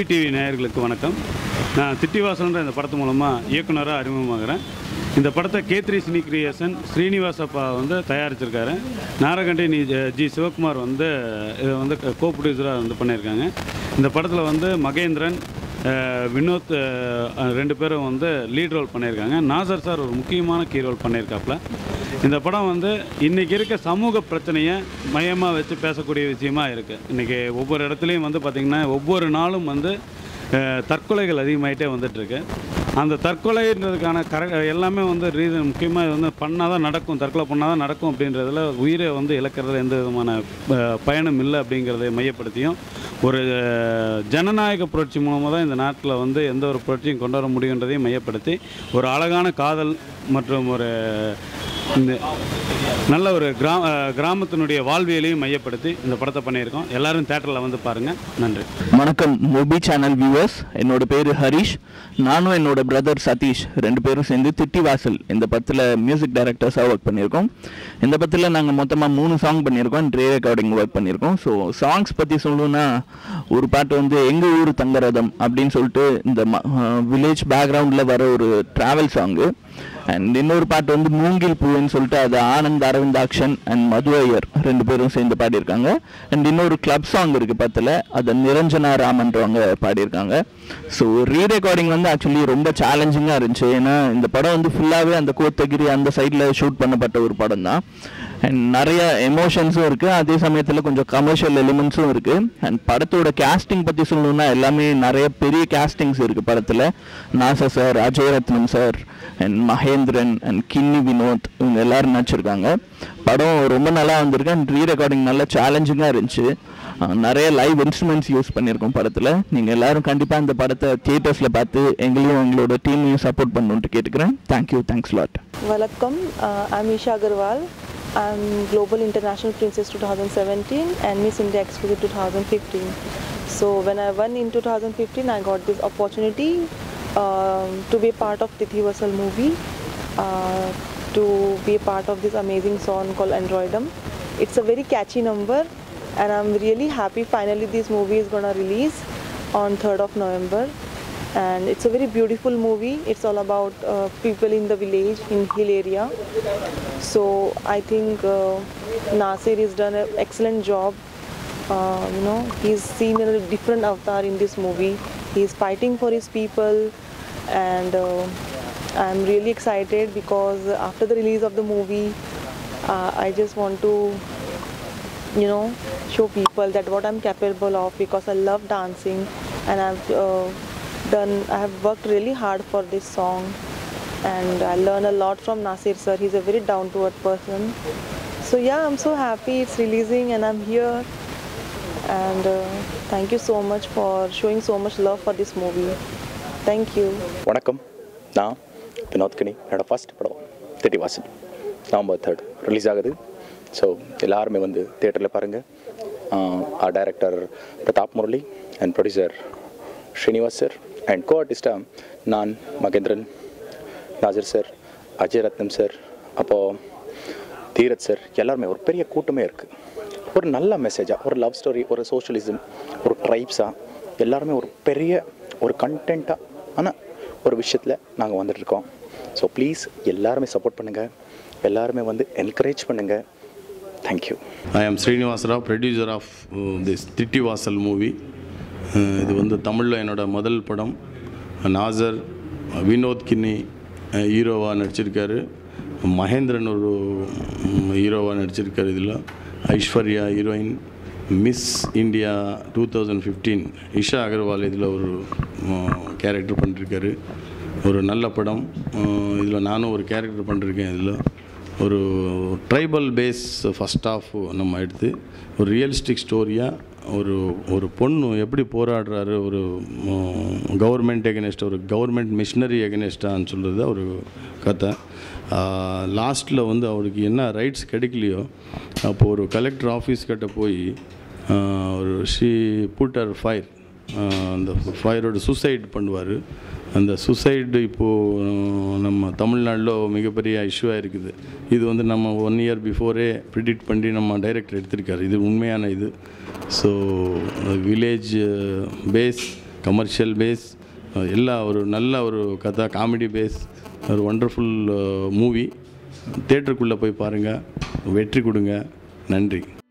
Movie TV நேயர்களுக்கு வணக்கம் நான் திட்டிவாசன்ற இந்த படத்து மூலமாக இயக்குனராக அறிமுகமாகிறேன் இந்த படத்தை கேத்ரி சினி கிரியேஷன் ஸ்ரீனிவாசப்பா வந்து தயாரிச்சிருக்காரு நாரகண்டி நீ ஜி சிவகுமார் வந்து இதை வந்து கோ ப்ரொடியூசராக வந்து பண்ணியிருக்காங்க இந்த படத்தில் வந்து மகேந்திரன் அஹ், வினோத் அஹ், ரெண்டு பேரும் வந்து லீட் ரோல் பண்ணியிருக்காங்க நாசர் சார் ஒரு முக்கியமான கீ ரோல் பண்ணியிருக்காப்புல இந்த படம் வந்து இன்றைக்கி இருக்க சமூக பிரச்சனையை மையமாக வச்சு பேசக்கூடிய விஷயமா இருக்குது இன்றைக்கி ஒவ்வொரு இடத்துலையும் வந்து பார்த்திங்கன்னா ஒவ்வொரு நாளும் வந்து அஹ், தற்கொலைகள் அதிகமாகிட்டே வந்துட்டுருக்கு அந்த தற்கொலைன்றதுக்கான கர எல்லாமே வந்து ரீசன் முக்கியமாக இது வந்து பண்ணால் தான் நடக்கும் தற்கொலை பண்ணால் தான் நடக்கும் அப்படின்றதுல உயிரை வந்து இழக்கிறது எந்த விதமான அஹ், பயனும் இல்லை அப்படிங்கிறதை மையப்படுத்தியும் ஒரு அஹ், ஜனநாயக புரட்சி மூலமாக தான் இந்த நாட்டில் வந்து எந்த ஒரு புரட்சியும் கொண்டு வர முடியுன்றதையும் மையப்படுத்தி ஒரு அழகான காதல் மற்றும் ஒரு இந்த நல்ல ஒரு கிரா அஹ், கிராமத்தினுடைய வாழ்வியலையும் மையப்படுத்தி இந்த படத்தை பண்ணியிருக்கோம் எல்லாரும் தேட்டரில் வந்து பாருங்கள் நன்றி வணக்கம் மூபி சேனல் வியூவர்ஸ் என்னோட பேர் ஹரிஷ் நானும் என்னோட பிரதர் சதீஷ் ரெண்டு பேரும் சேர்ந்து திட்டிவாசல் இந்த படத்தில் மியூசிக் டைரக்டர்ஸாக ஒர்க் பண்ணியிருக்கோம் இந்த படத்தில் நாங்கள் மொத்தமாக மூணு சாங் பண்ணியிருக்கோம் ரீ ரெக்கார்டிங் ஒர்க் பண்ணியிருக்கோம் ஸோ சாங்ஸ் பற்றி சொல்லணும்னா ஒரு பாட்டு வந்து எங்கள் ஊர் தங்கரதம் அப்படின்னு சொல்லிட்டு இந்த வில்லேஜ் பேக்ரவுண்டில் வர ஒரு ட்ராவல் சாங்கு அண்ட் இன்னொரு பாட்டு வந்து மூங்கில் பூன்னு சொல்லிட்டு அது ஆனந்த் அரவிந்தாக்ஷன் அண்ட் மது ஐயர் ரெண்டு பேரும் சேர்ந்து பாடியிருக்காங்க அண்ட் இன்னொரு கிளப் சாங் இருக்கு பத்தில் அதை நிரஞ்சனா ராமன்றவங்க பாடியிருக்காங்க ஸோ ரீ ரெக்கார்டிங் வந்து ஆக்சுவலி ரொம்ப சேலஞ்சிங்காக இருந்துச்சு ஏன்னா இந்த படம் வந்து ஃபுல்லாகவே அந்த கோத்தகிரி அந்த சைடில் ஷூட் பண்ணப்பட்ட ஒரு படம் தான் அண்ட் நிறைய எமோஷன்ஸும் இருக்குது அதே சமயத்தில் கொஞ்சம் கமர்ஷியல் எலிமெண்ட்ஸும் இருக்குது அண்ட் படத்தோட கேஸ்டிங் பற்றி சொல்லணும்னா எல்லாமே நிறைய பெரிய கேஸ்டிங்ஸ் இருக்குது படத்தில் Nassar sir Ajay Ratnam sir and Mahendran and Ginni Vinod இவங்க எல்லாரும் நடிச்சிருக்காங்க படம் ரொம்ப நல்லா வந்திருக்கு அண்ட் ரீ ரெக்கார்டிங் நல்லா சேலஞ்சிங்காக இருந்துச்சு அஹ் நிறைய லைவ் இன்ஸ்ட்ருமெண்ட்ஸ் யூஸ் பண்ணியிருக்கோம் படத்தில் நீங்கள் எல்லாரும் கண்டிப்பாக இந்த படத்தை தியேட்டர்ஸில் பார்த்து எங்களையும் எங்களோட டீமையும் சப்போர்ட் பண்ணணுன்ட்டு கேட்டுக்கிறேன் thank you thanks lot Welcome, uh, I'm Isha Agarwal. I'm Global International Princess 2017 and Miss India Exclusive 2015. So when I won in 2015, I got this opportunity um, to be a part of Tithi Vasal movie, uh, to be a part of this amazing song called Androidum. It's a very catchy number and I'm really happy finally this movie is gonna release on 3rd of November and it's a very beautiful movie it's all about uh, people in the village in hill area so i think uh, nasir has done an excellent job uh, you know he's seen a different avatar in this movie he's fighting for his people and uh, i'm really excited because after the release of the movie uh, i just want to you know show people that what i'm capable of because i love dancing and i've uh, done i have worked really hard for this song and i learned a lot from nasir sir he's a very down to earth person so yeah i'm so happy it's releasing and i'm here and uh, thank you so much for showing so much love for this movie thank you வணக்கம் நான் வினோத் கனி என்னோடய first படம் Thitti Vasal November third release ஆகுது so எல்லாருமே வந்து தேட்டரில் பாருங்கள் our director Prathap Murali and producer Srinivas sir and co ஆர்டிஸ்டாக நான் மகேந்திரன் நாசர் சார் அஜய் ரத்னம் சார் அப்போது தீரத் சார் எல்லாருமே ஒரு பெரிய கூட்டமே இருக்குது ஒரு நல்ல மெசேஜாக ஒரு லவ் ஸ்டோரி ஒரு சோஷியலிசம் ஒரு ட்ரைப்ஸாக எல்லாருமே ஒரு பெரிய ஒரு கண்டென்ட்டாக ஆனால் ஒரு விஷயத்தில் நாங்கள் வந்துட்டுருக்கோம் ஸோ ப்ளீஸ் எல்லாருமே சப்போர்ட் பண்ணுங்கள் எல்லாருமே வந்து என்கரேஜ் பண்ணுங்கள் thank you I am Srinivas Rao producer of this Thitti Vasal movie இது வந்து தமிழில் என்னோட முதல் படம் நாசர் வினோத் கின்னி ஹீரோவாக நடிச்சிருக்காரு மகேந்திரன் ஒரு ஹீரோவாக நடிச்சிருக்காரு இதில் Aishwarya heroine miss India two thousand fifteen Isha Agarwal இதில் ஒரு கேரக்டர் பண்ணிருக்காரு ஒரு நல்ல படம் இதில் நானும் ஒரு கேரக்டர் பண்ணிருக்கேன் இதில் ஒரு ட்ரைபல் பேஸ் ஃபஸ்ட் ஆஃப் நம்ம எடுத்து ஒரு ரியலிஸ்டிக் ஸ்டோரியாக ஒரு ஒரு பொண்ணு எப்படி போராடுறாரு ஒரு கவர்மெண்ட் எகனெஸ்ட் ஒரு கவர்மெண்ட் மிஷினரி எகனெஸ்டான்னு சொல்கிறது ஒரு கதை லாஸ்ட்டில் வந்து அவருக்கு என்ன ரைட்ஸ் கிடைக்கலையோ அப்போ ஒரு கலெக்டர் ஆஃபீஸ் கிட்ட போய் ஆஹ், ஒரு ஷீ புட்டர் ஃபயர் அந்த ஃபயரோட சூசைட் பண்ணுவார் அந்த சூசைடு இப்போது நம்ம தமிழ்நாட்டில் மிகப்பெரிய இஷ்யூவாக இருக்குது இது வந்து நம்ம ஒன் இயர் பிஃபோரே ப்ரிடிக்ட் பண்ணி நம்ம டைரக்டர் எடுத்திருக்காரு இது உண்மையான இது so village base commercial base எல்லா ஒரு நல்ல ஒரு கதை காமெடி பேஸ் ஒரு ஒண்டர்ஃபுல் மூவி தேட்டருக்குள்ளே போய் பாருங்கள் வெற்றி கொடுங்க நன்றி